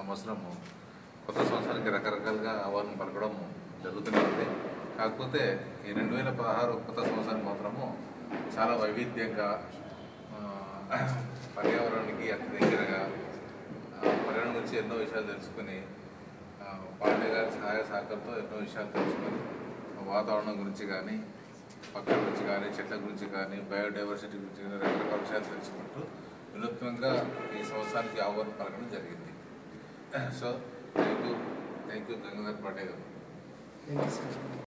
సంవత్సరము కొత్త సంవత్సరానికి రకరకాలుగా ఆహ్వానం పలకడం జరుగుతూనే ఉంది కాకపోతే ఈ రెండు వేల పదహారు కొత్త సంవత్సరానికి మాత్రము చాలా వైవిధ్యంగా ఆ, పర్యావరణానికి అతి దగ్గరగా ఆ, పర్యావరణం గురించి ఎన్నో విషయాలు తెలుసుకుని ఆ, పాండే గారి సహాయ సహకారంతో ఎన్నో విషయాలు తెలుసుకొని వాతావరణం గురించి కానీ పక్షుల గురించి కానీ చెట్ల గురించి కానీ బయోడైవర్సిటీ గురించి కానీ రకరకాల విషయాలు తెలుసుకుంటూ వినూత్నంగా ఈ సంవత్సరానికి ఆహ్వానం పలకడం జరిగింది so thank you thank you Gangadhar Pandey గారు థ్యాంక్ యూ సార్